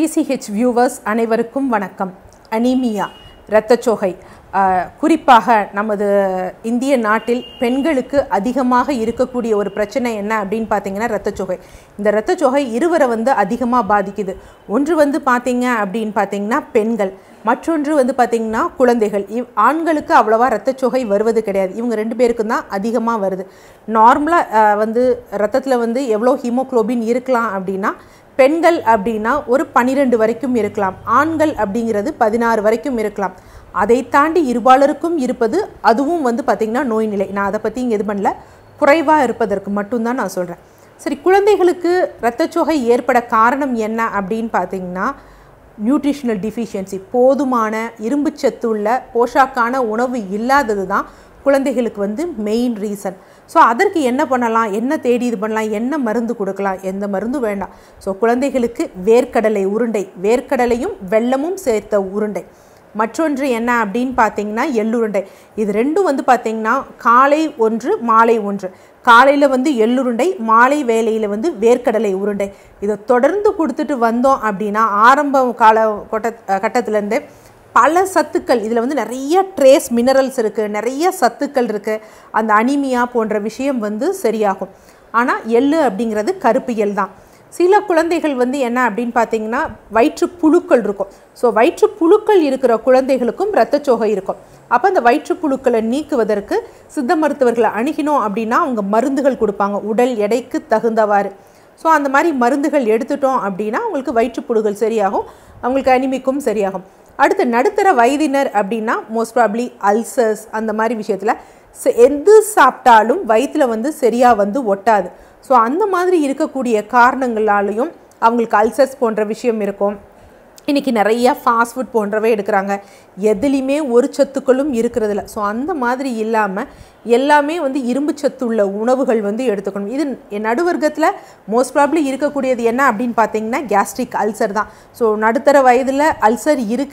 DCH viewers அனைவருக்கும் வணக்கம் anaemia இரத்தச்சோகை ஆஹ், குறிப்பாக நமது இந்திய நாட்டில் பெண்களுக்கு அதிகமாக இருக்கக்கூடிய ஒரு பிரச்சனை என்ன அப்படின்னு பார்த்தீங்கன்னா இரத்தச்சோகை இந்த இரத்தச்சோகை இருவரை வந்து அதிகமாக பாதிக்குது ஒன்று வந்து பார்த்தீங்க அப்படின்னு பார்த்தீங்கன்னா பெண்கள் மற்றொன்று வந்து பார்த்தீங்கன்னா குழந்தைகள் இவ் ஆண்களுக்கு அவ்வளவா இரத்தச்சோகை வருவது கிடையாது இவங்க ரெண்டு பேருக்கும் தான் அதிகமாக வருது நார்மலாக வந்து ரத்தத்தில் வந்து எவ்வளோ ஹீமோக்ளோபின் இருக்கலாம் அப்படின்னா பெண்கள் அப்படின்னா ஒரு பன்னிரெண்டு வரைக்கும் இருக்கலாம் ஆண்கள் அப்படிங்கிறது பதினாறு வரைக்கும் இருக்கலாம் அதை தாண்டி இருபாலருக்கும் இருப்பது அதுவும் வந்து பார்த்திங்கன்னா நோய் நிலை நான் அதை பற்றி இங்கே இது பண்ணல குறைவாக இருப்பதற்கு மட்டும்தான் நான் சொல்கிறேன் சரி குழந்தைகளுக்கு இரத்தச்சோகை ஏற்பட காரணம் என்ன அப்படின்னு பார்த்தீங்கன்னா நியூட்ரிஷனல் டிஃபிஷியன்சி போதுமான இரும்புச்சத்துள்ள போஷாக்கான உணவு இல்லாதது தான் குழந்தைகளுக்கு வந்து மெயின் ரீசன் ஸோ அதற்கு என்ன பண்ணலாம் என்ன தேடி இது பண்ணலாம் என்ன மருந்து கொடுக்கலாம் எந்த மருந்தும் வேண்டாம் ஸோ குழந்தைகளுக்கு வேர்க்கடலை உருண்டை வேர்க்கடலையும் வெல்லமும் சேர்த்த உருண்டை மற்றொன்று என்ன அப்படின்னு பார்த்தீங்கன்னா எள்ளுருண்டை இது ரெண்டும் வந்து பார்த்தீங்கன்னா காலை ஒன்று மாலை ஒன்று காலையில் வந்து எள்ளுருண்டை மாலை வேலையில் வந்து வேர்க்கடலை உருண்டை இதை தொடர்ந்து கொடுத்துட்டு வந்தோம் அப்படின்னா ஆரம்ப கால கொட்ட கட்டத்திலேருந்து பல சத்துக்கள் இதில் வந்து நிறைய ட்ரேஸ் மினரல்ஸ் இருக்குது நிறைய சத்துக்கள் இருக்குது அந்த அனிமியா போன்ற விஷயம் வந்து சரியாகும் ஆனால் எள்ளு அப்படிங்கிறது கருப்பு எள் தான் சில குழந்தைகள் வந்து என்ன அப்படின்னு பார்த்தீங்கன்னா வயிற்று புழுக்கள் இருக்கும் ஸோ வயிற்று புழுக்கள் இருக்கிற குழந்தைகளுக்கும் இரத்தச்சோகை இருக்கும் அப்போ அந்த வயிற்று புழுக்களை நீக்குவதற்கு சித்த மருத்துவர்களை அணுகினோம் அப்படின்னா அவங்க மருந்துகள் கொடுப்பாங்க உடல் எடைக்கு தகுந்தவாறு ஸோ அந்த மாதிரி மருந்துகள் எடுத்துட்டோம் அப்படின்னா அவங்களுக்கு வயிற்றுப்புழுகள் சரியாகும் அவங்களுக்கு அனிமிக்கும் சரியாகும் அடுத்து நடுத்தர வயதினர் அப்படின்னா மோஸ்ட் ப்ராப்ளி அல்சர்ஸ் அந்த மாதிரி விஷயத்தில் ச- எது சாப்பிட்டாலும் வயிற்றில் வந்து சரியாக வந்து ஒட்டாது ஸோ அந்த மாதிரி இருக்கக்கூடிய காரணங்களாலையும் அவங்களுக்கு அல்சர்ஸ் போன்ற விஷயம் இருக்கும் இன்றைக்கி நிறைய ஃபாஸ்ட் ஃபுட் போன்றவை எடுக்கிறாங்க எதுலேயுமே ஒரு சத்துக்களும் இருக்கிறதில்ல ஸோ அந்த மாதிரி இல்லாமல் எல்லாமே வந்து இரும்பு சத்துள்ள உணவுகள் வந்து எடுத்துக்கணும் இது என் நடுவர்க்கத்தில் மோஸ்ட் ப்ராப்ளி இருக்கக்கூடியது என்ன அப்படின்னு பார்த்தீங்கன்னா கேஸ்ட்ரிக் அல்சர் தான் ஸோ நடுத்தர வயதில் அல்சர் இரு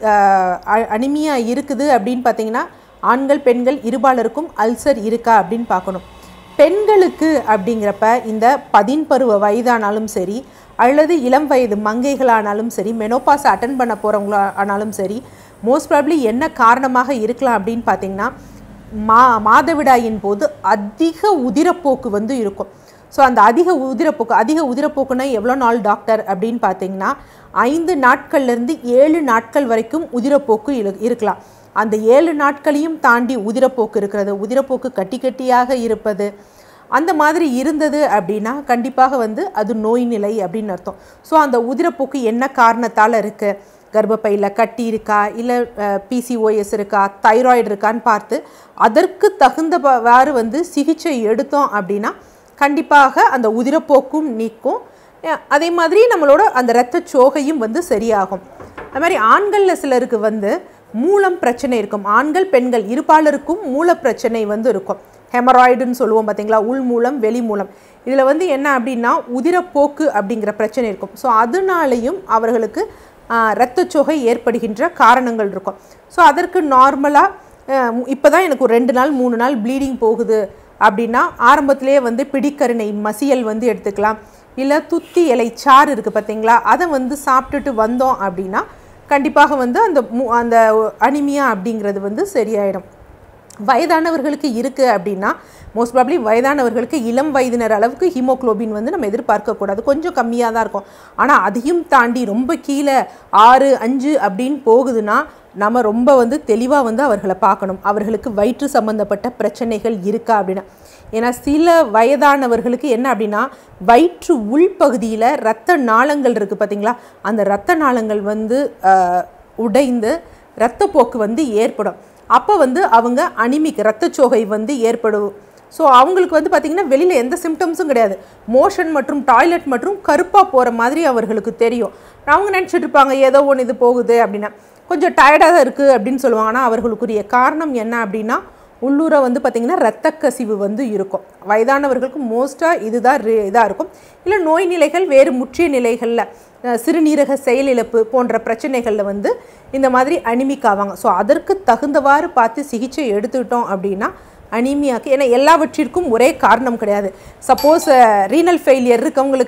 அனிமியா இருக்குது அப்படின்னு பார்த்தீங்கன்னா ஆண்கள் பெண்கள் இருபாலருக்கும் அல்சர் இருக்கா அப்படின்னு பார்க்கணும் பெண்களுக்கு அப்படிங்கிறப்ப இந்த பதின்பருவ வயதானாலும் சரி அல்லது இளம் வயது மங்கைகளானாலும் சரி மெனோபாஸ் அட்டன் பண்ண போகிறவங்களா ஆனாலும் சரி மோஸ்ட் ப்ராப்ளி என்ன காரணமாக இருக்கலாம் அப்படின்னு பார்த்தீங்கன்னா மா மாதவிடாயின் போது அதிக உதிரப்போக்கு வந்து இருக்கும் ஸோ அந்த அதிக உதிரப்போக்கு அதிக உதிரப்போக்குனா எவ்வளோ நாள் டாக்டர் அப்படின்னு பார்த்தீங்கன்னா ஐந்து நாட்கள்லேருந்து ஏழு நாட்கள் வரைக்கும் உதிரப்போக்கு இரு- இருக்கலாம் அந்த ஏழு நாட்களையும் தாண்டி உதிரப்போக்கு இருக்கிறது உதிரப்போக்கு கட்டி கட்டியாக இருப்பது அந்த மாதிரி இருந்தது அப்படின்னா கண்டிப்பாக வந்து அது நோய் நிலை அப்படின்னு அர்த்தம் ஸோ அந்த உதிரப்போக்கு என்ன காரணத்தால் இருக்குது கர்ப்பப்பையில் கட்டி இருக்கா இல்லை பிசிஓஎஸ் இருக்கா தைராய்டு இருக்கான்னு பார்த்து அதற்கு தகுந்தவாறு வந்து சிகிச்சை எடுத்தோம் அப்படின்னா கண்டிப்பாக அந்த உதிரப்போக்கும் நீக்கும் அஹ் அதே மாதிரி நம்மளோட அந்த இரத்த சோகையும் வந்து சரியாகும் அது மாதிரி ஆண்களில் சிலருக்கு வந்து மூலம் பிரச்சனை இருக்கும் ஆண்கள் பெண்கள் இருபாலருக்கும் மூல பிரச்சனை வந்து இருக்கும் ஹெமராய்டுன்னு சொல்லுவோம் பார்த்தீங்களா உள் மூலம் வெளி மூலம் இதில் வந்து என்ன அப்படின்னா உதிரப்போக்கு அப்படிங்கிற பிரச்சனை இருக்கும் ஸோ அதனாலையும் அவர்களுக்கு இரத்தச்சோகை ஏற்படுகின்ற காரணங்கள் இருக்கும் ஸோ அதற்கு நார்மலாக இப்போ தான் எனக்கு ஒரு ரெண்டு நாள் மூணு நாள் ப்ளீடிங் போகுது அப்படின்னா ஆரம்பத்திலேயே வந்து பிடிக்கருணை மசியல் வந்து எடுத்துக்கலாம் இல்லை துத்தி இலை சாறு இருக்குது பார்த்தீங்களா அதை வந்து சாப்பிட்டுட்டு வந்தோம் அப்படின்னா கண்டிப்பாக வந்து அந்த மு- அந்த அனிமியா அப்படிங்கிறது வந்து சரியாயிடும் வயதானவர்களுக்கு இருக்குது அப்படின்னா மோஸ்ட் ப்ராப்ளி வயதானவர்களுக்கு இளம் வயதினர் அளவுக்கு ஹீமோகுளோபின் வந்து நம்ம எதிர்பார்க்கக்கூடாது கொஞ்சம் கம்மியாக தான் இருக்கும் ஆனால் அதையும் தாண்டி ரொம்ப கீழே ஆறு அஞ்சு அப்படின்னு போகுதுன்னா நம்ம ரொம்ப வந்து தெளிவாக வந்து அவர்களை பார்க்கணும் அவர்களுக்கு வயிற்று சம்பந்தப்பட்ட பிரச்சனைகள் இருக்கா அப்படின்னா ஏன்னா சில வயதானவர்களுக்கு என்ன அப்படின்னா வயிற்று உள்பகுதியில் இரத்த நாளங்கள் இருக்குது பார்த்தீங்களா அந்த இரத்த நாளங்கள் வந்து ஆஹ், உடைந்து இரத்தப்போக்கு வந்து ஏற்படும் அப்போ வந்து அவங்க அனிமிக் இரத்தச்சோகை வந்து ஏற்படும் ஸோ அவங்களுக்கு வந்து பார்த்திங்கன்னா வெளியில் எந்த சிம்டம்ஸும் கிடையாது மோஷன் மற்றும் டாய்லெட் மற்றும் கருப்பாக போகிற மாதிரி அவர்களுக்கு தெரியும் அவங்க நினச்சிட்டு இருப்பாங்க ஏதோ ஒன்று இது போகுது அப்படின்னா கொஞ்சம் டயர்டாக தான் இருக்குது அப்படின்னு சொல்லுவாங்க ஆனால் அவர்களுக்குரிய காரணம் என்ன அப்படின்னா உள்ளூர வந்து பார்த்திங்கன்னா இரத்த கசிவு வந்து இருக்கும் வயதானவர்களுக்கு மோஸ்ட்டாக இதுதான் இதாக இருக்கும் இல்லை நோய் நிலைகள் வேறு முற்றிய நிலைகளில் அஹ், சிறுநீரக செயலிழப்பு போன்ற பிரச்சனைகளில் வந்து இந்த மாதிரி அனிமிக் ஆவாங்க ஸோ அதற்கு தகுந்தவாறு பார்த்து சிகிச்சை எடுத்துக்கிட்டோம் அப்படின்னா அனீமியாக்கு ஏன்னா எல்லாவற்றிற்கும் ஒரே காரணம் கிடையாது சப்போஸ் ரீனல் ஃபெயிலியர் இருக்கவங்களுக்கு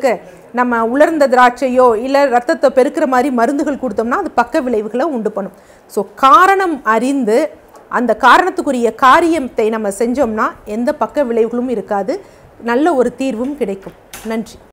நம்ம உலர்ந்த திராட்சையோ இல்லை ரத்தத்தை பெருக்கிற மாதிரி மருந்துகள் கொடுத்தோம்னா அது பக்க விளைவுகளை உண்டு பண்ணும் ஸோ காரணம் அறிந்து அந்த காரணத்துக்குரிய காரியத்தை நம்ம செஞ்சோம்னா எந்த பக்க விளைவுகளும் இருக்காது நல்ல ஒரு தீர்வும் கிடைக்கும் நன்றி